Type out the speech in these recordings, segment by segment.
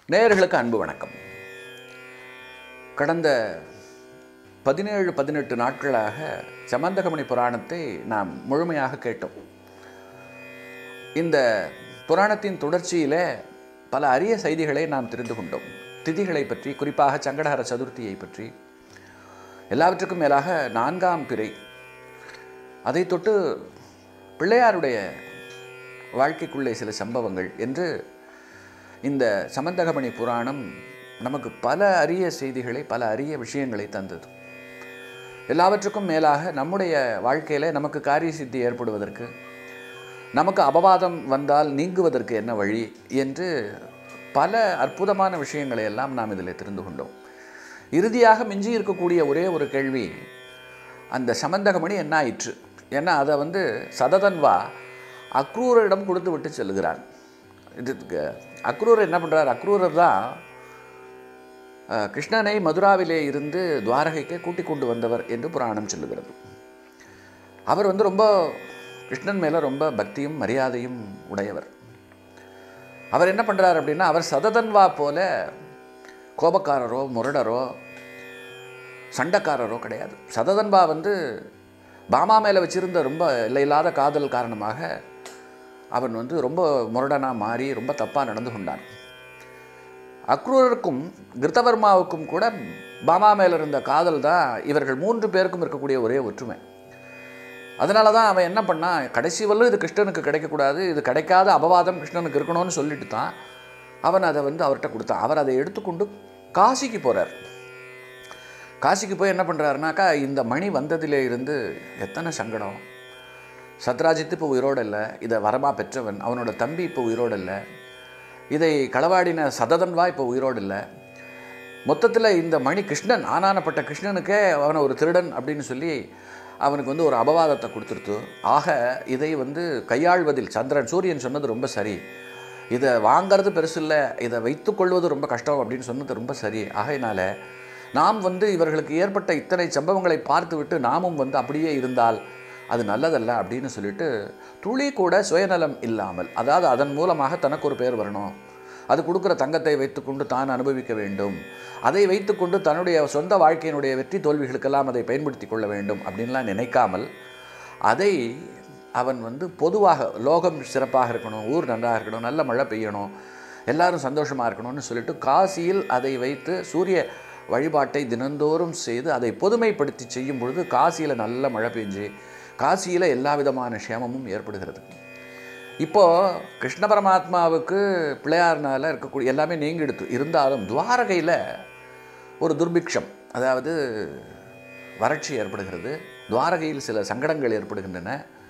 நேயர்களுக்கு அன்பு வணக்கம் கடந்த பதினேழு பதினெட்டு நாட்களாக சமந்தகமணி புராணத்தை நாம் முழுமையாக கேட்டோம் இந்த புராணத்தின் தொடர்ச்சியிலே பல அரிய செய்திகளை நாம் தெரிந்து கொண்டோம் திதிகளை பற்றி குறிப்பாக சங்கடஹர சதுர்த்தியை பற்றி எல்லாவற்றுக்கும் மேலாக நான்காம் பிறை அதை தொட்டு பிள்ளையாருடைய வாழ்க்கைக்குள்ளே சில சம்பவங்கள் என்று இந்த சமந்தகமணி புராணம் நமக்கு பல அரிய செய்திகளை பல அரிய விஷயங்களை தந்தது எல்லாவற்றுக்கும் மேலாக நம்முடைய வாழ்க்கையில் நமக்கு காரிய சித்தி ஏற்படுவதற்கு நமக்கு அபவாதம் வந்தால் நீங்குவதற்கு என்ன வழி என்று பல அற்புதமான விஷயங்களை எல்லாம் நாம் இதில் தெரிந்து கொண்டோம் இறுதியாக மிஞ்சி இருக்கக்கூடிய ஒரே ஒரு கேள்வி அந்த சமந்தகமணி என்ன ஆயிற்று ஏன்னா அதை வந்து சததன்வா அக்ரூரிடம் கொடுத்து விட்டு செல்கிறான் இதுக்கு அக்ரூர் என்ன பண்ணுறார் அக்ரூரர் தான் அஹ், கிருஷ்ணனை மதுராவிலே இருந்து துவாரகைக்கு கூட்டிக் கொண்டு வந்தவர் என்று புராணம் சொல்லுகிறது அவர் வந்து ரொம்ப கிருஷ்ணன் மேலே ரொம்ப பக்தியும் மரியாதையும் உடையவர் அவர் என்ன பண்ணுறார் அப்படின்னா அவர் சததன்வா போல கோபக்காரரோ முரடரோ சண்டைக்காரரோ கிடையாது சததன்பா வந்து பாமா மேலே வச்சிருந்த ரொம்ப எல்லையில்லாத காதல் காரணமாக அவன் வந்து ரொம்ப முரடனாக மாறி ரொம்ப தப்பாக நடந்து கொண்டான் அக்ரூரருக்கும் கிருத்தவர்மாவுக்கும் கூட பாமா மேல இருந்த காதல் தான் இவர்கள் மூன்று பேருக்கும் இருக்கக்கூடிய ஒரே ஒற்றுமை அதனால தான் அவன் என்ன பண்ணான் கடைசி வரலும் இது கிருஷ்ணனுக்கு கிடைக்கக்கூடாது இது கிடைக்காத அபவாதம் கிருஷ்ணனுக்கு இருக்கணும்னு சொல்லிட்டு தான் அவன் அதை வந்து அவர்கிட்ட கொடுத்தான் அவர் அதை எடுத்துக்கொண்டு காசிக்கு போகிறார் காசிக்கு போய் என்ன பண்ணுறாருனாக்கா இந்த மணி வந்ததிலே இருந்து எத்தனை சங்கடம் சத்ராஜித் இப்போ உயிரோடு இல்லை இதை வரமா பெற்றவன் அவனோட தம்பி இப்போ உயிரோடு இல்லை இதை களவாடின சததன்வா இப்போ உயிரோடு இல்லை மொத்தத்தில் இந்த மணி கிருஷ்ணன் ஆனானப்பட்ட கிருஷ்ணனுக்கே அவனை ஒரு திருடன் அப்படின்னு சொல்லி அவனுக்கு வந்து ஒரு அபவாதத்தை கொடுத்துருத்து ஆக இதை வந்து கையாள்வதில் சந்திரன் சூரியன் சொன்னது ரொம்ப சரி இதை வாங்கிறது பெருசு இல்லை இதை வைத்துக்கொள்வது ரொம்ப கஷ்டம் அப்படின்னு சொன்னது ரொம்ப சரி ஆகையினால நாம் வந்து இவர்களுக்கு ஏற்பட்ட இத்தனை சம்பவங்களை பார்த்துவிட்டு நாமும் வந்து அப்படியே இருந்தால் அது நல்லதல்ல அப்படின்னு சொல்லிட்டு துளி கூட சுயநலம் இல்லாமல் அதாவது அதன் மூலமாக தனக்கு ஒரு பேர் வரணும் அது கொடுக்குற தங்கத்தை வைத்துக்கொண்டு தான் அனுபவிக்க வேண்டும் அதை வைத்துக்கொண்டு தன்னுடைய சொந்த வாழ்க்கையினுடைய வெற்றி தோல்விகளுக்கெல்லாம் அதை பயன்படுத்தி கொள்ள வேண்டும் அப்படின்லாம் நினைக்காமல் அதை அவன் வந்து பொதுவாக லோகம் சிறப்பாக இருக்கணும் ஊர் நன்றாக இருக்கணும் நல்ல மழை பெய்யணும் எல்லாரும் சந்தோஷமாக இருக்கணும்னு சொல்லிட்டு காசியில் அதை வைத்து சூரிய வழிபாட்டை தினந்தோறும் செய்து அதை பொதுமைப்படுத்தி செய்யும் பொழுது காசியில் நல்ல மழை பெஞ்சு காசியில் எல்லா விதமான க்ஷேமமும் ஏற்படுகிறது இப்போது கிருஷ்ண பரமாத்மாவுக்கு பிள்ளையார்னால இருக்கக்கூடிய எல்லாமே நீங்கிடுத்து இருந்தாலும் துவாரகையில் ஒரு துர்பிக்ஷம் அதாவது வறட்சி ஏற்படுகிறது துவாரகையில் சில சங்கடங்கள் ஏற்படுகின்றன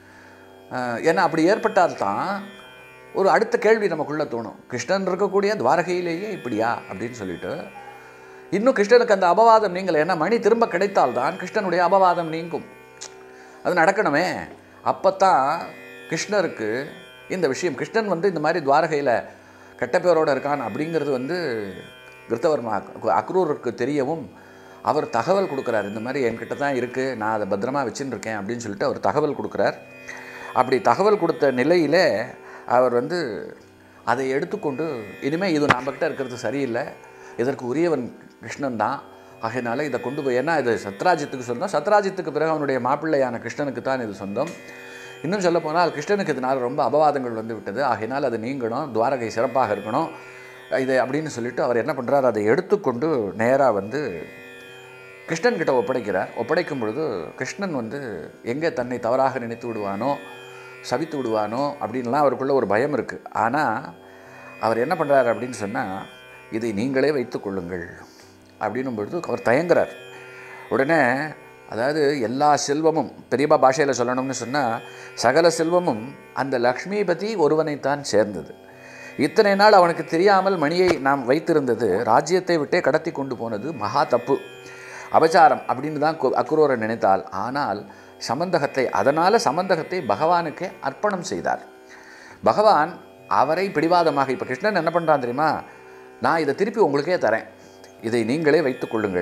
அஹ், ஏன்னா அப்படி ஏற்பட்டால் தான் ஒரு அடுத்த கேள்வி நமக்குள்ளே தோணும் கிருஷ்ணன் இருக்கக்கூடிய துவாரகையிலேயே இப்படியா அப்படின்னு சொல்லிட்டு இன்னும் கிருஷ்ணனுக்கு அந்த அபவாதம் நீங்கள ஏன்னா மணி திரும்ப கிடைத்தால்தான் கிருஷ்ணனுடைய அபவாதம் நீங்கும் அது நடக்கணுமே அப்போத்தான் கிருஷ்ணருக்கு இந்த விஷயம் கிருஷ்ணன் வந்து இந்த மாதிரி துவாரகையில் கெட்ட பேரோடு இருக்கான் அப்படிங்கிறது வந்து கிருத்தவர்மா அக்ரூருக்கு தெரியவும் அவர் தகவல் கொடுக்குறார் இந்த மாதிரி என்கிட்ட தான் இருக்குது நான் அதை பத்திரமா வச்சுன்னு இருக்கேன் அப்படின்னு சொல்லிட்டு அவர் தகவல் கொடுக்குறார் அப்படி தகவல் கொடுத்த நிலையிலே அவர் வந்து அதை எடுத்துக்கொண்டு இனிமேல் இது நம்மக்கிட்ட இருக்கிறது சரியில்லை இதற்கு உரியவன் கிருஷ்ணன் தான் ஆகையினால இதை கொண்டு போய் ஏன்னா இது சத்ராஜித்துக்கு சொந்தம் சத்ராஜித்துக்கு பிறகு அவனுடைய மாப்பிள்ளையான கிருஷ்ணனுக்கு தான் இது சொந்தம் இன்னும் சொல்ல போனால் கிருஷ்ணனுக்கு இதனால் ரொம்ப அபவாதங்கள் வந்து விட்டது ஆகையினால் அது நீங்கணும் துவாரகை சிறப்பாக இருக்கணும் இதை அப்படின்னு சொல்லிட்டு அவர் என்ன பண்ணுறார் அதை எடுத்துக்கொண்டு நேராக வந்து கிருஷ்ணன் கிட்ட ஒப்படைக்கிறார் ஒப்படைக்கும் பொழுது கிருஷ்ணன் வந்து எங்கே தன்னை தவறாக நினைத்து விடுவானோ சபித்து விடுவானோ அப்படின்லாம் அவருக்குள்ள ஒரு பயம் இருக்குது ஆனால் அவர் என்ன பண்ணுறார் அப்படின்னு சொன்னால் இதை நீங்களே வைத்துக் கொள்ளுங்கள் அப்படின்னும் பொழுது அவர் தயங்குறார் உடனே அதாவது எல்லா செல்வமும் பெரியப்பா பாஷையில் சொல்லணும்னு சொன்னால் சகல செல்வமும் அந்த லக்ஷ்மிபதி ஒருவனைத்தான் சேர்ந்தது இத்தனை நாள் அவனுக்கு தெரியாமல் மணியை நாம் வைத்திருந்தது ராஜ்யத்தை விட்டே கடத்தி கொண்டு போனது மகா தப்பு அபச்சாரம் அப்படின்னு தான் கு- அக்ரூரர் நினைத்தால் ஆனால் சமந்தகத்தை அதனால் சமந்தகத்தை பகவானுக்கே அர்ப்பணம் செய்தார் பகவான் அவரை பிடிவாதமாக இப்போ கிருஷ்ணன் என்ன பண்ணுறான் தெரியுமா நான் இதை திருப்பி உங்களுக்கே தரேன் இதை நீங்களே வைத்துக் கொள்ளுங்கள்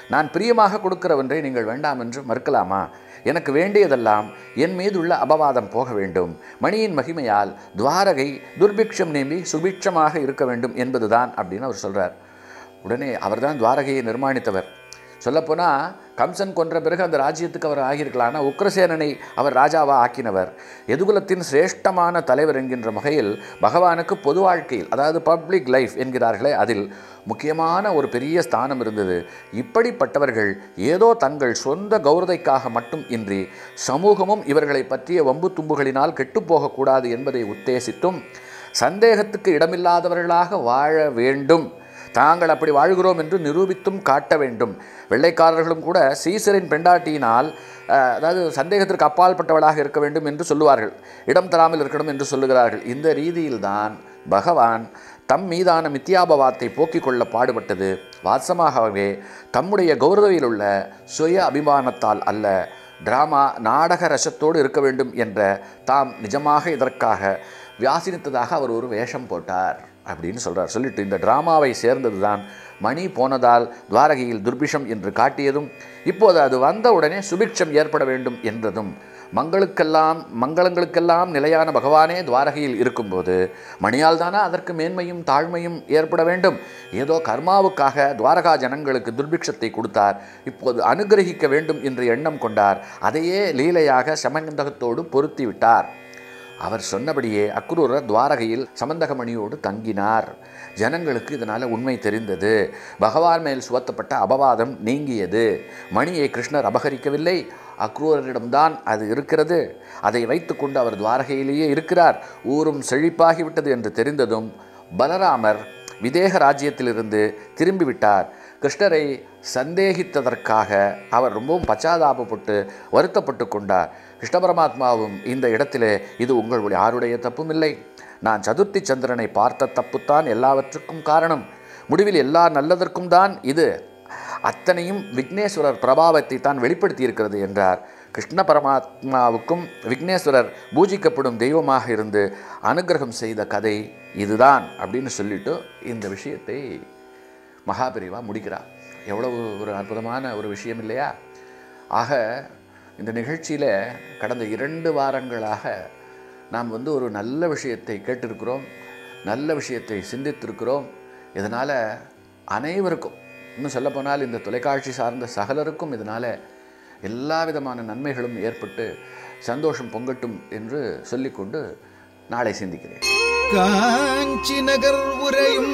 நான் பிரியமாக கொடுக்கிற ஒன்றை நீங்கள் வேண்டாம் என்று மறுக்கலாமா எனக்கு வேண்டியதெல்லாம் என் மீதுள்ள அபவாதம் போக வேண்டும் மணியின் மகிமையால் துவாரகை துர்பிக்ஷம் நீங்கி சுபிட்சமாக இருக்க வேண்டும் என்பதுதான் அப்படின்னு அவர் சொல்கிறார் உடனே அவர்தான் துவாரகையை நிர்மாணித்தவர் சொல்லப்போனால் கம்சன் கொன்ற பிறகு அந்த ராஜ்யத்துக்கு அவர் ஆகியிருக்கலாம் ஆனால் உக்ரசேனனை அவர் ராஜாவா ஆக்கினவர் எதுகுலத்தின் சிரேஷ்டமான தலைவர் என்கின்ற வகையில் பகவானுக்கு பொது வாழ்க்கையில் அதாவது பப்ளிக் லைஃப் என்கிறார்களே அதில் முக்கியமான ஒரு பெரிய ஸ்தானம் இருந்தது இப்படிப்பட்டவர்கள் ஏதோ தங்கள் சொந்த கௌரதைக்காக மட்டும் இன்றி சமூகமும் இவர்களை பற்றிய வம்பு தும்புகளினால் கெட்டுப்போகக்கூடாது என்பதை உத்தேசித்தும் சந்தேகத்துக்கு இடமில்லாதவர்களாக வாழ வேண்டும் தாங்கள் அப்படி வாழ்கிறோம் என்று நிரூபித்தும் காட்ட வேண்டும் வெள்ளைக்காரர்களும் கூட சீசரின் பெண்டாட்டியினால் அஹ், அதாவது சந்தேகத்திற்கு அப்பாற்பட்டவளாக இருக்க வேண்டும் என்று சொல்லுவார்கள் இடம் தராமல் இருக்கணும் என்று சொல்லுகிறார்கள் இந்த ரீதியில்தான் பகவான் தம் மீதான மித்தியாபவாத்தை போக்கிக் கொள்ள பாடுபட்டது வாசமாகவே தம்முடைய கௌரவையில் உள்ள சுய அபிமானத்தால் அல்ல டிராமா நாடக ரசத்தோடு இருக்க வேண்டும் என்ற தாம் நிஜமாக இதற்காக வியாசினித்ததாக அவர் ஒரு வேஷம் போட்டார் அப்படின்னு சொல்றார் சொல்லிட்டு இந்த டிராமாவை சேர்ந்தது தான் மணி போனதால் துவாரகையில் துர்பிஷம் என்று காட்டியதும் இப்போது அது வந்த உடனே சுபிக்ஷம் ஏற்பட வேண்டும் என்றதும் மங்களுக்கெல்லாம் மங்களங்களுக்கெல்லாம் நிலையான பகவானே துவாரகையில் இருக்கும்போது மணியால் தானே அதற்கு மேன்மையும் தாழ்மையும் ஏற்பட வேண்டும் ஏதோ கர்மாவுக்காக துவாரகா ஜனங்களுக்கு துர்பிக்ஷத்தை கொடுத்தார் இப்போது அனுகிரகிக்க வேண்டும் என்று எண்ணம் கொண்டார் அதையே லீலையாக சமந்தகத்தோடு பொருத்தி விட்டார் அவர் சொன்னபடியே அக்ரூரர் துவாரகையில் சமந்தகமணியோடு தங்கினார் ஜனங்களுக்கு இதனால் உண்மை தெரிந்தது பகவான் மேல் சுவத்தப்பட்ட அபவாதம் நீங்கியது மணியை கிருஷ்ணர் அபகரிக்கவில்லை அக்ரூரரிடம்தான் அது இருக்கிறது அதை வைத்துக்கொண்டு அவர் துவாரகையிலேயே இருக்கிறார் ஊரும் செழிப்பாகிவிட்டது என்று தெரிந்ததும் பலராமர் விதேக ராஜ்யத்திலிருந்து திரும்பிவிட்டார் கிருஷ்ணரை சந்தேகித்ததற்காக அவர் ரொம்பவும் பச்சாதாபப்பட்டு வருத்தப்பட்டு கொண்டார் கிருஷ்ண பரமாத்மாவும் இந்த இடத்திலே இது உங்களுடைய யாருடைய தப்பும் இல்லை நான் சதுர்த்தி சந்திரனை பார்த்த தப்புத்தான் எல்லாவற்றுக்கும் காரணம் முடிவில் எல்லா நல்லதற்கும் தான் இது அத்தனையும் விக்னேஸ்வரர் பிரபாவத்தை தான் வெளிப்படுத்தி இருக்கிறது என்றார் கிருஷ்ண பரமாத்மாவுக்கும் விக்னேஸ்வரர் பூஜிக்கப்படும் தெய்வமாக இருந்து அனுகிரகம் செய்த கதை இதுதான் அப்படின்னு சொல்லிட்டு இந்த விஷயத்தை மகாபிரிவா முடிக்கிறார் எவ்வளவு ஒரு அற்புதமான ஒரு விஷயம் இல்லையா ஆக இந்த நிகழ்ச்சியில் கடந்த இரண்டு வாரங்களாக நாம் வந்து ஒரு நல்ல விஷயத்தை கேட்டிருக்கிறோம் நல்ல விஷயத்தை சிந்தித்திருக்கிறோம் இதனால் அனைவருக்கும் இன்னும் சொல்லப்போனால் இந்த தொலைக்காட்சி சார்ந்த சகலருக்கும் இதனால் எல்லா விதமான நன்மைகளும் ஏற்பட்டு சந்தோஷம் பொங்கட்டும் என்று சொல்லிக்கொண்டு நாளை சிந்திக்கிறேன் காஞ்சி நகர் உரையும்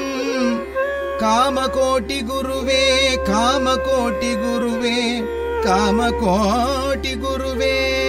காமகோட்டி குருவே காமகோட்டி குருவே காமகோட்டி குருவே